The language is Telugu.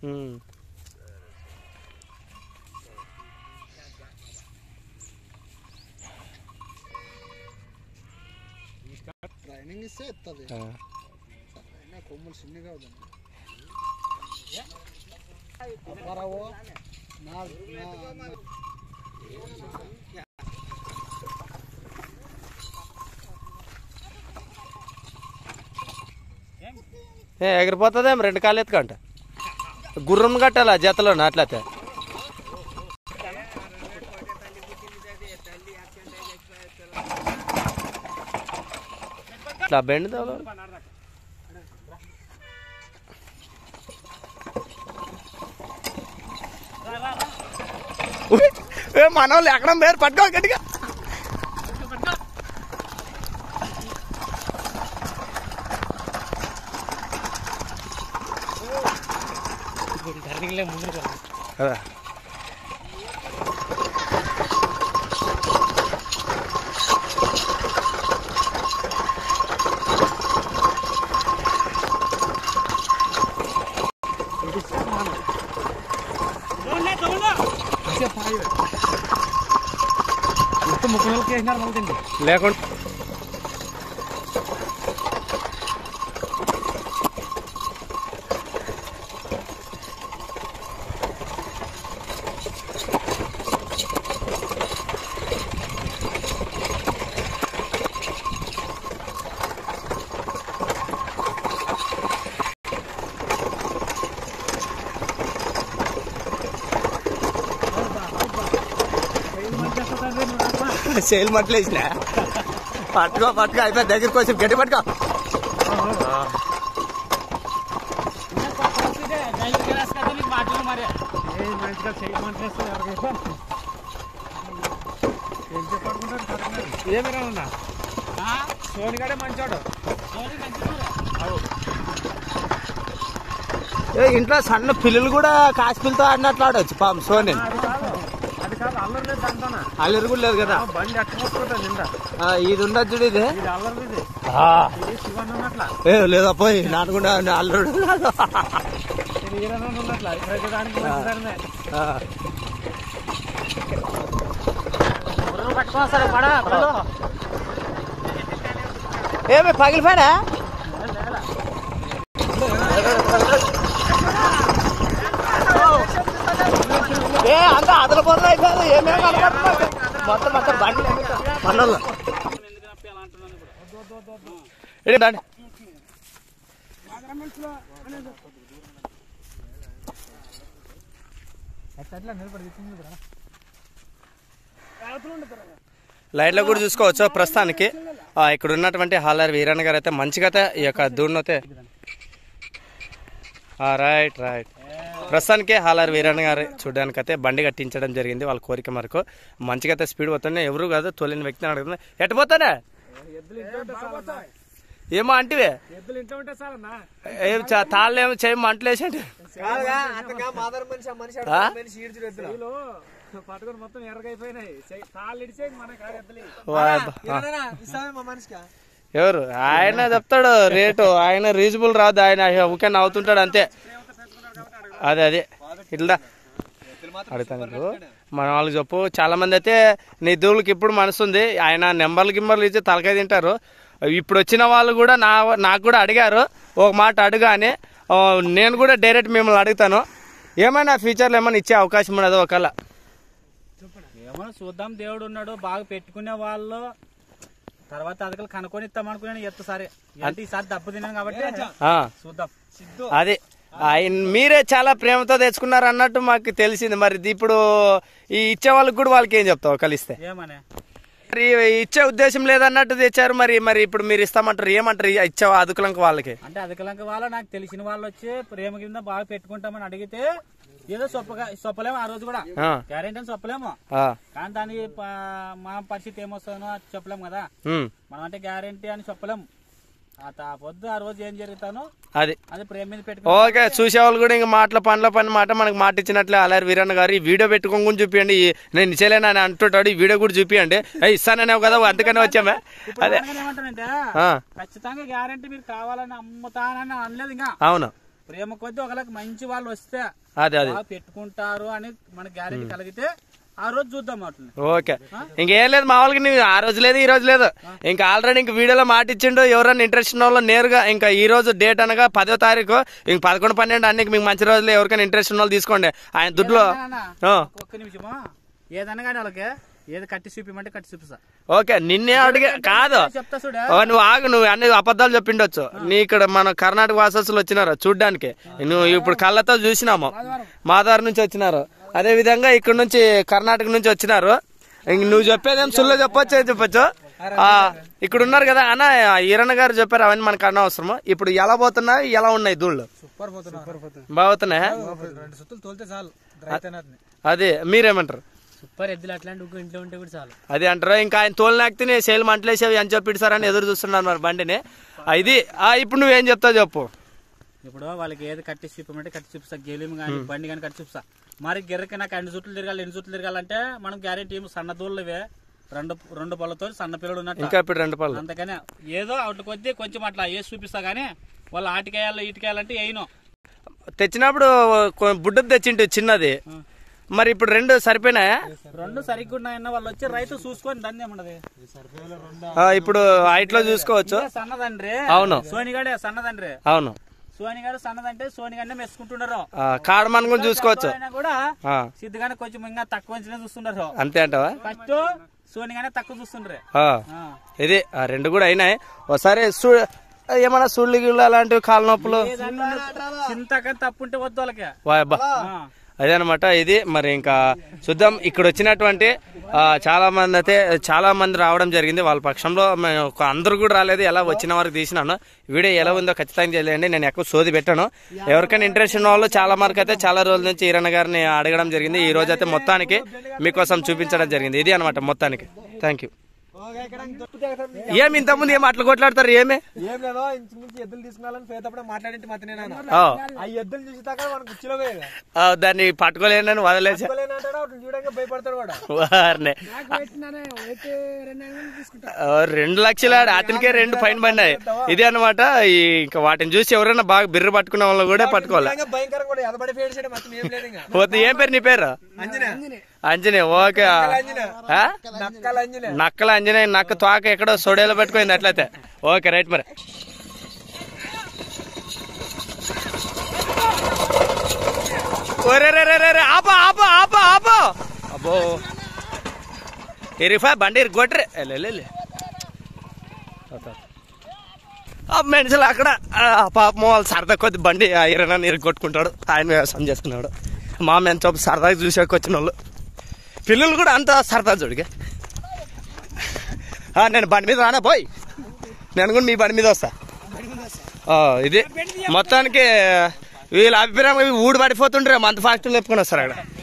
ఉమ్. ట్రైనింగ్ ఇస్తే ఎత్తది ఆ. అయినా కొమ్ములు చిన్నగా అవుతుంది అప్పారావు నా నా- నా- ఏ ఎగిరిపోతుందేం రెండు కాళ్ళు ఎత్తుకంట గుర్రం కట్టాల జతలో అట్లయితే ఇట్లా బెండ్ తోలు. ఉయ్, ఏ మన వాళ్ళు ఎక్కడ పేరు పట్టుకో గట్టిగా కదా లేకుండా సేల్ మట్లేసిన పట్టుకో పట్టుకో అయిపోయి దగ్గరికి వచ్చి గట్టి పట్టుకో సోనిగాడే మంచోడు ఏ ఇంట్లో సన్న పిల్లలు కూడా కాసి పిల్లతో ఆడినట్లు ఆడవచ్చు పాపం సోని అది కాదు అల్లరి లేదు దాంతోనా అల్లరి కూడా లేదు కదా బండి ఎట్టుకుంటుంటా నిండా ఆ, ఇది ఉండదు చూడు ఇది ఇది అల్లరి ఇది ఆ, ఇది శివన్ ఉన్నట్ల ఏ లేదా పోయి నాటుకుండా అల్లుడు ఇది ఈరన్న ఉన్నట్ల ప్రతిదానికి మంచిదానే ఆ, పట్టుకో సరే పడా ఏమి పగిలిపోయినా ఏ అంత అదల పొదలు అయిపోయింది ఏమేమి కనపడుతుంది మొత్తం మొత్తం బండి బండల్లో ఇడి బండి లైట్లో కూడా చూసుకోవచ్చు ప్రస్తుతానికి ఆ, ఇక్కడ ఉన్నటువంటి హాలర్ వీరన్న గారు అయితే మంచిగా అయితే ఈ యొక్క దూడినైతే రైట్ రైట్ ప్రస్తుతానికి హాలర్ వీరన్న గారు చూడడానికి అయితే బండి కట్టించడం జరిగింది వాళ్ళ కోరిక మేరకు మంచిగా అయితే స్పీడ్ పోతున్నాయి ఎవరు కాదు తొలిన వ్యక్తిని అడుగుతుంది ఎట్ట పోతానే ఏమో అంటివే ఎద్దులు ఇంట్లో ఉంటే సార్ అన్న ఏం చా- తాళ్ళు ఏమో చేయి మంటలేసేంటి ఆ? వీళ్ళు పట్టుకొని మొత్తం ఎర్రగైపోయినాయి చెయ్యి- తాళ్ళు ఇడిచేయండి మన కాదు ఎద్దులు వా- ఆ. ఎవరు ఆయన చెప్తాడు రేటు ఆయన రీజనబుల్ రాదు ఆయన ఊకే నవ్వుతుంటాడు అంతే అదే అదే ఇట్లా అడుగుతాను నీకు. మన వాళ్ళకి చెప్పు చాలా మంది అయితే నీ దూళ్ళకి ఇప్పుడు మనసుంది ఆయన నెంబర్లు గిమ్మర్లు ఇచ్చి తలకాయ తింటారు ఇప్పుడు వచ్చిన వాళ్ళు కూడా నా నాకు కూడా అడిగారు ఒక మాట అడుగా అని ఆ, నేను కూడా డైరెక్ట్ మిమ్మల్ని అడుగుతాను ఏమైనా ఫ్యూచర్లో ఏమైనా ఇచ్చే అవకాశం ఉన్నది ఒకవేళ ఏమో చూద్దాం దేవుడు ఉన్నాడు బాగా పెట్టుకునే వాళ్ళు తర్వాత అదకలు కనుక్కొని ఇస్తాం అనుకున్నాను ఎత్త సరే అంటే ఈసారి దెబ్బ తిన్నాను కాబట్టి ఆ. చూద్దాం అది ఆయన మీరే చాలా ప్రేమతో తెచ్చుకున్నారు అన్నట్టు మాకు తెలిసింది మరి ఇది ఇప్పుడు ఈ ఇచ్చే వాళ్ళకి కూడా వాళ్ళకి ఏం చెప్తావు కలిస్తే ఏమనే మరి ఇచ్చే ఉద్దేశం లేదన్నట్టు తెచ్చారు మరి మరి ఇప్పుడు మీరు ఇస్తామంటారు ఏమంటారు ఈ ఇచ్చే అదుకులంక వాళ్ళకి అంటే అదకలంక వాళ్ళు నాకు తెలిసిన వాళ్ళు వచ్చి ప్రేమ కింద బాగా పెట్టుకుంటామని అడిగితే ఏదో సొప్పగా సొప్పలేము ఆ రోజు కూడా ఆ, గ్యారెంటీ అని చెప్పలేము ఆ, కానీ దాని ప- మా పరిస్థితి ఏమొస్తుందో అది చెప్పలేము కదా ఉమ్, మనం అంటే గ్యారెంటీ అని చెప్పలేము ఆ తా- పొద్దు ఆ రోజు ఏం జరుగుతానో అది అది ప్రేమ మీద పెట్టుకుని ఓకే చూసేవాళ్ళు కూడా ఇంకా మాటల పనుల పని మాట మనకు మాట ఇచ్చినట్లే అలారి వీరన్న గారు ఈ వీడియో పెట్టుకోని చూపియండి ఈ నేను ఇచ్చేలేనా అని అంటుంటాడు ఈ వీడియో కూడా చూపియండి ఏ, ఇస్తాననేవు కదా అందుకనే వచ్చామే ఇప్పుడు అదే అనగానే ఏమంటానంటే ఆ, ఖచ్చితంగా గ్యారెంటీ మీరు కావాలని అమ్ముతానని అనలేదు ఇంకా అవును ప్రేమ కొద్ది ఒకళ్ళకి మంచి వాళ్ళు వస్తే అదే అదే బాగా పెట్టుకుంటారు అని మనకి గ్యారెంటీ కలిగితే ఆ రోజు చూద్దాం వాటిని ఓకే ఇంకేం లేదు మామూలుగా నీవు ఆ రోజు లేదు ఈ రోజు లేదు ఇంకా ఆల్రెడీ ఇంక వీడియోలో మాట ఇచ్చిండు ఎవరైనా ఇంట్రెస్ట్ ఉన్న వాళ్ళు నేరుగా ఇంకా ఈ రోజు డేట్ అనగా పదో తారీఖు ఇంక పదకొండు పన్నెండు అన్ని మీకు మంచి రోజులు ఎవరికైనా ఇంట్రెస్ట్ ఉన్న వాళ్ళు తీసుకోండి ఆయన దుడ్లో ఆ, ఒక్క నిమిషమా ఏదన్నా కానీ వాళ్ళకి ఏది కట్టి చూపిమంటే కట్టి చూపిస్తా ఓకే నిన్నే అడిగే కాదు చెప్తా చూడ ఓ, నువ్వు ఆగు నువ్వు అన్ని అబద్ధాలు చెప్పిండొచ్చు నీ ఇక్కడ మన కర్ణాటక వాసస్సులు వచ్చినారు చూడ్డానికి నువ్వు ఇప్పుడు కళ్ళతో చూసినాము మాదారు నుంచి వచ్చినారు అదే విధంగా ఇక్కడ నుంచి కర్ణాటక నుంచి వచ్చినారు ఇంక నువ్వు చెప్పేదేం సుల్లో చెప్పొచ్చు ఏం చెప్పొచ్చు ఆ, ఇక్కడ ఉన్నారు కదా అన్న ఈరన్న గారు చెప్పారు అవన్నీ మనకు అనవసరము ఇప్పుడు ఎలా పోతున్నాయి ఎలా ఉన్నాయి దూళ్ళు సూపర్ పోతున్నా సూపర్ పోతున్నా బాగుతున్నాయా రెండు సుత్తులు తోలితే చాలు రైతనాథ్ని అదే మీరేమంటారు సూపర్ ఎద్దులు అట్లాంటి ఇంకో ఇంట్లో ఉంటే కూడా చాలు అదే అంటారు ఇంకా ఆయన తోలినాకితే సేల్ మంటలేసేవి అని చెప్పి సార్ అని ఎదురు చూస్తున్నారు మరి బండిని ఆ, ఇది ఆ, ఇప్పుడు నువ్వేం చెప్తావు చెప్పు ఇప్పుడు వాళ్ళకి ఏది కట్టి చూపమంటే కట్టి చూపిస్తా గేలిం కానీ బండి కానీ కట్టి చూపిస్తా మరి గిర్రకి నాకు ఎన్ని చుట్లు తిరగాలి ఎన్ని చుట్లు తిరగాలంటే మనం గ్యారెంటీ ఏమి సన్న దూళ్ళవే రెండు రెండు పళ్ళతో సన్న పిల్లలు ఉన్నట్టు ఇంకా ఇప్పుడు రెండు పళ్ళు అందుకనే ఏదో అటు కొద్ది కొంచెం అట్లా వేసి చూపిస్తా గానీ వాళ్ళు ఆటికేయాలి ఇటుకేయాలంటే వేయను తెచ్చినప్పుడు కొ- బుడ్డది తెచ్చింటు చిన్నది మరి ఇప్పుడు రెండు సరిపోయినాయా రెండు సరిగ్గా ఉన్నాయన్న వాళ్ళు వచ్చి రైతు చూసుకొని దాన్ని ఏముండదు ఆ, ఇప్పుడు హైట్ లో చూసుకోవచ్చు సన్నదండ్రి అవును. సోనిగాడే సన్నదండ్రి అవును సోనిగాడు సన్నదంటే సోనిగానే మెచ్చుకుంటున్నారు ఆ, కాడమని కూడా చూసుకోవచ్చు అయినా కూడా ఆ, సిద్ధగానే కొంచెం ఇంకా తక్కువ అంచనా చూస్తున్నారు అంతే అంటావా ఫస్ట్ సోనిగానే తక్కువ చూస్తుండ్రే ఆ, ఆ. ఇది ఆ రెండు కూడా అయినాయి ఒకసారి సూ ఏమన్నా సుళ్ళు గిళ్ళు అలాంటివి కాళ్ళ నొప్పులు చింతకని తప్పుంటే వద్దు వాళ్ళకి వాయబ్బా ఆ. అదే అనమాట ఇది మరి ఇంకా చూద్దాం ఇక్కడ వచ్చినటువంటి ఆ, చాలా మంది అయితే చాలా మంది రావడం జరిగింది వాళ్ళ పక్షంలో మేము ఒక అందరూ కూడా రాలేదు ఎలా వచ్చిన వరకు తీసినాను వీడియో ఎలా ఉందో ఖచ్చితంగా తెలియండి నేను ఎక్కువ సోది పెట్టాను ఎవరికైనా ఇంట్రెస్ట్ ఉన్న వాళ్ళు చాలా వరకు అయితే చాలా రోజుల నుంచి ఈరన్న గారిని అడగడం జరిగింది ఈ రోజు అయితే మొత్తానికి మీకోసం చూపించడం జరిగింది ఇది అనమాట మొత్తానికి థ్యాంక్ యూ ఏమి ఇంతకుముందు ఏం అట్లా కొట్లాడతారు ఏమి ఏం లేదో ఇంచుమించు ఎద్దులు తీసుకున్నాలని పేదప్పుడు మాట్లాడింటి మత నేను ఆ, ఆ ఎద్దులు చూసి దాకా మనకు కుర్చీలో పోయేగా ఆ, దాన్ని పట్టుకోలేనని వదిలేసా అంటాడు అటు చూడంగా భయపడతాడు వాడు వారిని ఆ, రెండు లక్షల అతనికే రెండు ఫైన్ పడినాయి ఇదే అనమాట ఈ ఇంకా వాటిని చూసి ఎవరైనా బాగా బిర్రు పట్టుకున్న వాళ్ళు కూడా పట్టుకోవాలి ఇంకా భయంకరంగా కూడా ఎదబడి ఫేడ్ చేయడం మొత్తం ఏం లేదు ఇంకా పోతే ఏం పేరు నీ పేరు అంజనే అంజనే ఓకే అంజనే ఆ? నక్కల అంజనే నక్కల అంజనే నక్క తోక ఎక్కడో సొడేలో పెట్టుకుంది అట్లయితే ఓకే రైట్ మరి ఒరే రే రే రే రే ఆప ఆప ఆప ఆప అబ్బో ఇరిఫా బండి ఇరుగొట్టరే లే ఆ మనుషులు అక్కడ ఆ, పాపం వాళ్ళు సరదా కొద్ది బండి ఇరవై నీరు కొట్టుకుంటాడు ఆయన వ్యవసాయం చేసుకున్నాడు మా మేము చూపు సరదాగా చూసాక వచ్చిన వాళ్ళు పిల్లలు కూడా అంత సరదా చూడిగా ఆ, నేను బండి మీద రానా పోయి నేను కూడా మీ బండి మీద వస్తా ఆ, ఇది మొత్తానికి వీళ్ళ అభిప్రాయం ఊడి పడిపోతుండ్రే మంత ఫాస్ట్ లేపుకొని వస్తారు అక్కడ